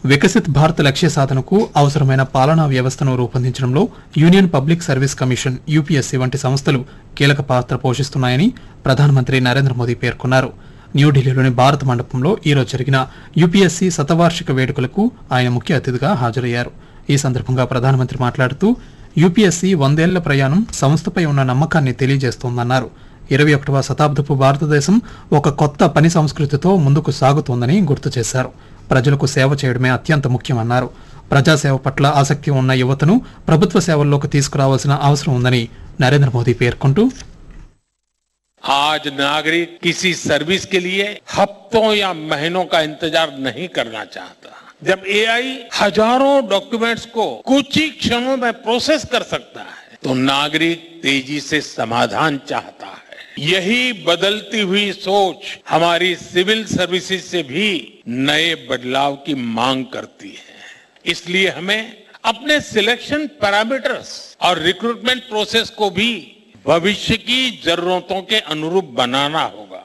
వికసిత్ భారత్ లక్ష్య సాధనకు అవసరమైన పాలనా వ్యవస్థను రూపొందించడంలో union public service commission UPSC వంటి సంస్థలు కీలక పాత్ర పోషిస్తున్నాయని ప్రధానమంత్రి నరేంద్ర మోదీ పేర్కొన్నారు న్యూఢిల్లీలోని భారత మండపంలో ఈరోజు జరిగిన యూపీఎస్సీ శతవార్షిక వేడుకలకు ఆయన ముఖ్య అతిథిగా హాజరయ్యారు ఈ సందర్భంగా ప్రధానమంత్రి మాట్లాడుతూ యూపీఎస్సీ వందేళ్ల ప్రయాణం సంస్థపై ఉన్న నమ్మకాన్ని తెలియజేస్తోందన్నారు ఇరవై ఒకటవ శతాబ్దపు భారతదేశం ఒక కొత్త పని సంస్కృతితో ముందుకు సాగుతోందని గుర్తు చేశారు ప్రజలకు సేవ చేయడమే అత్యంత ముఖ్యమన్నారు ప్రజాసేవ పట్ల ఆసక్తి ఉన్న యువతను ప్రభుత్వ సేవల్లోకి తీసుకురావాల్సిన అవసరం ఉందని నరేంద్ర మోదీ పేర్కొంటూ आज नागरिक किसी सर्विस के लिए हफ्तों या महीनों का इंतजार नहीं करना चाहता जब एआई हजारों डॉक्यूमेंट्स को कुछ ही क्षणों में प्रोसेस कर सकता है तो नागरिक तेजी से समाधान चाहता है यही बदलती हुई सोच हमारी सिविल सर्विसेज से भी नए बदलाव की मांग करती है इसलिए हमें अपने सिलेक्शन पैरामीटर्स और रिक्रूटमेंट प्रोसेस को भी भविष्य की जरूरतों के अनुरूप बनाना होगा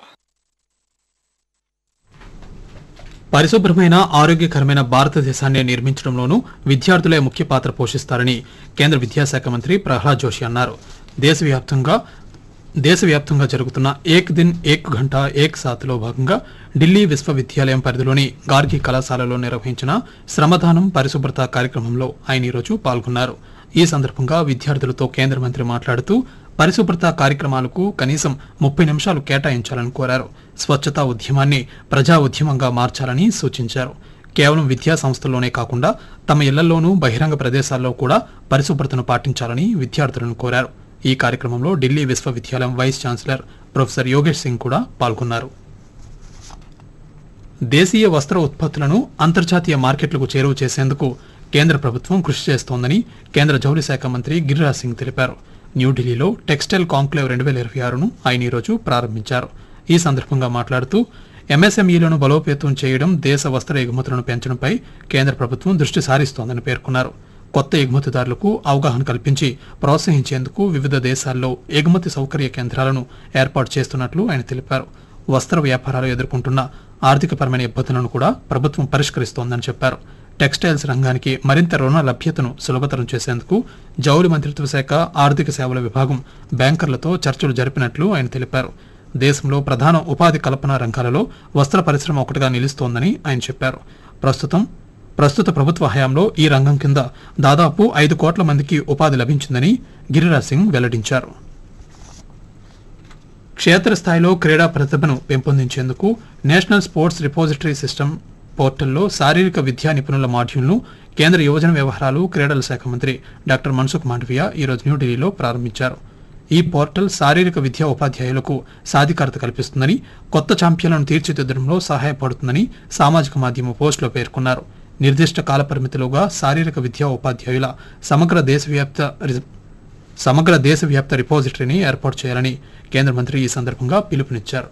పరిశుభ్రమైన ఆరోగ్యకరమైన భారతదేశాన్ని నిర్మించడంలోనూ విద్యార్థులే ముఖ్య పాత్ర పోషిస్తారని కేంద్ర విద్యాశాఖ మంత్రి ప్రహ్లాద్ జోషి అన్నారు దేశవ్యాప్తంగా దేశవ్యాప్తంగా జరుగుతున్న ఏక్ దిన్ ఏక్ గంట ఏక్ సాత్లో భాగంగా ఢిల్లీ విశ్వవిద్యాలయం పరిధిలోని గార్గి కళాశాలలో నిర్వహించిన శ్రమదానం పరిశుభ్రత కార్యక్రమంలో ఆయన ఈరోజు పాల్గొన్నారు ఈ సందర్భంగా విద్యార్థులతో కేంద్ర మంత్రి మాట్లాడుతూ పరిశుభ్రత కార్యక్రమాలకు కనీసం ముప్పై నిమిషాలు కేటాయించాలని కోరారు స్వచ్ఛతా ఉద్యమాన్ని ప్రజా ఉద్యమంగా మార్చాలని సూచించారు కేవలం విద్యా సంస్థల్లోనే కాకుండా తమ ఇళ్లలోనూ బహిరంగ ప్రదేశాల్లో కూడా పరిశుభ్రతను పాటించాలని విద్యార్థులను కోరారు ఈ కార్యక్రమంలో ఢిల్లీ విశ్వవిద్యాలయం vice chancellor professor Yogesh Singh కూడా పాల్గొన్నారు దేశీయ వస్త్ర ఉత్పత్తులను అంతర్జాతీయ మార్కెట్లకు చేరువ చేసేందుకు కేంద్ర ప్రభుత్వం కృషి చేస్తోందని కేంద్ర జౌళి శాఖ మంత్రి గిరిరాజ్ సింగ్ తెలిపారు న్యూఢిల్లీలో టెక్స్టైల్ కాంక్లేవ్ రెండు వేల ఇరవై ఆరును ఆయన ఈరోజు ప్రారంభించారు ఈ సందర్భంగా మాట్లాడుతూ ఎంఎస్ఎంఈలను బలోపేతం చేయడం దేశ వస్త్ర ఎగుమతులను పెంచడంపై కేంద్ర ప్రభుత్వం దృష్టి సారిస్తోందని పేర్కొన్నారు కొత్త ఎగుమతిదారులకు అవగాహన కల్పించి ప్రోత్సహించేందుకు వివిధ దేశాల్లో ఎగుమతి సౌకర్య కేంద్రాలను ఏర్పాటు చేస్తున్నట్లు ఆయన తెలిపారు వస్త్ర వ్యాపారాలు ఎదుర్కొంటున్న ఆర్థికపరమైన ఇబ్బందులను కూడా ప్రభుత్వం పరిష్కరిస్తోందని చెప్పారు టెక్స్టైల్స్ రంగానికి మరింత రుణ లభ్యతను సులభతరం చేసేందుకు జౌళి మంత్రిత్వ శాఖ ఆర్థిక సేవల విభాగం బ్యాంకర్లతో చర్చలు జరిపినట్లు ఆయన తెలిపారు దేశంలో ప్రధాన ఉపాధి కల్పన రంగాలలో వస్త్ర పరిశ్రమ ఒకటిగా నిలుస్తోందని ఆయన చెప్పారు ప్రస్తుతం ప్రస్తుత ప్రభుత్వ హయాంలో ఈ రంగం కింద దాదాపు ఐదు కోట్ల మందికి ఉపాధి లభించిందని గిరిరాజ్ సింగ్ వెల్లడించారు క్షేత్రస్థాయిలో క్రీడా ప్రతిభను పెంపొందించేందుకు నేషనల్ స్పోర్ట్స్ రిపోజిటరీ సిస్టమ్ పోర్టల్లో శారీరక విద్యా నిపుణుల మాడ్యూల్ను కేంద్ర యువజన వ్యవహారాలు క్రీడల శాఖ మంత్రి డాక్టర్ మన్సుఖ్ మాండవియా ఈరోజు న్యూఢిల్లీలో ప్రారంభించారు ఈ పోర్టల్ శారీరక విద్యా ఉపాధ్యాయులకు సాధికారత కల్పిస్తుందని కొత్త ఛాంపియన్లను తీర్చిదిద్దడంలో సహాయపడుతుందని సామాజిక మాధ్యమ పోస్టులో పేర్కొన్నారు నిర్దిష్ట కాలపరిమితిలోగా శారీరక విద్యా ఉపాధ్యాయుల సమగ్ర దేశవ్యాప్త రి- సమగ్ర దేశవ్యాప్త రిపోజిటరీని ఏర్పాటు చేయాలని కేంద్ర మంత్రి ఈ సందర్భంగా పిలుపునిచ్చారు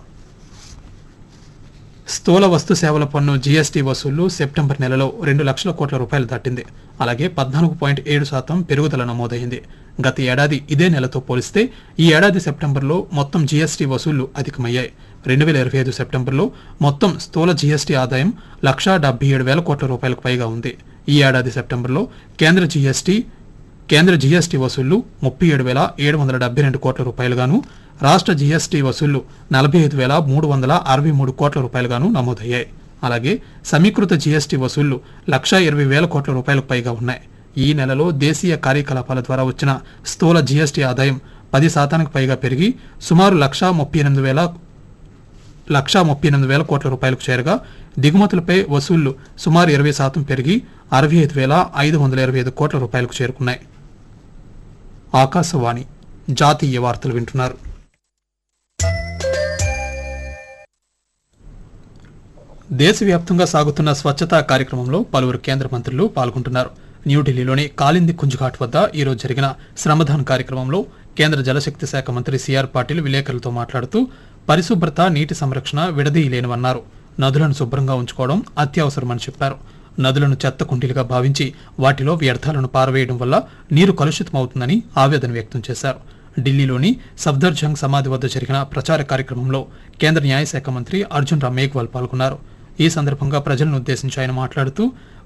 స్థూల వస్తు సేవల పన్ను జీఎస్టీ వసూళ్లు సెప్టెంబర్ నెలలో రెండు లక్షల కోట్ల రూపాయలు దాటింది అలాగే పద్నాలుగు పాయింట్ ఏడు శాతం పెరుగుదల నమోదైంది గత ఏడాది ఇదే నెలతో పోలిస్తే ఈ ఏడాది సెప్టెంబర్లో మొత్తం జీఎస్టీ వసూళ్లు అధికమయ్యాయి రెండు వేల ఇరవై ఐదు సెప్టెంబర్లో మొత్తం స్థూల జీఎస్టీ ఆదాయం లక్షా డెబ్బై ఏడు వేల కోట్ల రూపాయలకు పైగా ఉంది ఈ ఏడాది సెప్టెంబర్లో కేంద్ర జీఎస్టీ కేంద్ర జీఎస్టీ వసూళ్లు ముప్పై ఏడు వేల ఏడు వందల డెబ్బై రెండు కోట్ల రూపాయలుగాను రాష్ట్ర జీఎస్టీ వసూళ్లు నలభై ఐదు వేల మూడు వందల అరవై మూడు కోట్ల రూపాయలుగాను నమోదయ్యాయి అలాగే సమీకృత జీఎస్టీ వసూళ్లు లక్షా ఇరవై వేల కోట్ల రూపాయలకు పైగా ఉన్నాయి ఈ నెలలో దేశీయ కార్యకలాపాల ద్వారా వచ్చిన స్థూల జీఎస్టీ ఆదాయం పది శాతానికి పైగా పెరిగి సుమారు లక్షా ముప్పై ఎనిమిది వేల లక్షా ముప్పై ఎనిమిది వేల కోట్ల రూపాయలకు చేరగా దిగుమతులపై వసూళ్లు సుమారు ఇరవై శాతం పెరిగి అరవై ఐదు వేల ఐదు వందల ఇరవై ఐదు కోట్ల రూపాయలకు చేరుకున్నాయి ఆకాశవాణి జాతీయ వార్తలు వింటున్నారు దేశవ్యాప్తంగా సాగుతున్న స్వచ్ఛతా కార్యక్రమంలో పలువురు కేంద్ర మంత్రులు పాల్గొంటున్నారు న్యూఢిల్లీలోని కాలింది కుంజ్ఘాట్ వద్ద ఈరోజు జరిగిన శ్రమదాన్ కార్యక్రమంలో కేంద్ర జలశక్తి శాఖ మంత్రి సిఆర్ పాటిల్ విలేకరులతో మాట్లాడుతూ పరిశుభ్రత నీటి సంరక్షణ విడదీయలేనివన్నారు నదులను శుభ్రంగా ఉంచుకోవడం అత్యవసరమని చెప్పారు నదులను చెత్త కుండీలుగా భావించి వాటిలో వ్యర్థాలను పారవేయడం వల్ల నీరు కలుషితమవుతుందని ఆవేదన వ్యక్తం చేశారు ఢిల్లీలోని సఫ్దర్జంగ్ సమాధి వద్ద జరిగిన ప్రచార కార్యక్రమంలో కేంద్ర న్యాయశాఖ మంత్రి అర్జున్ రామ్ మేఘ్వాల్ పాల్గొన్నారు ఈ సందర్భంగా ప్రజలను ఉద్దేశించి ఆయన మాట్లాడుతూ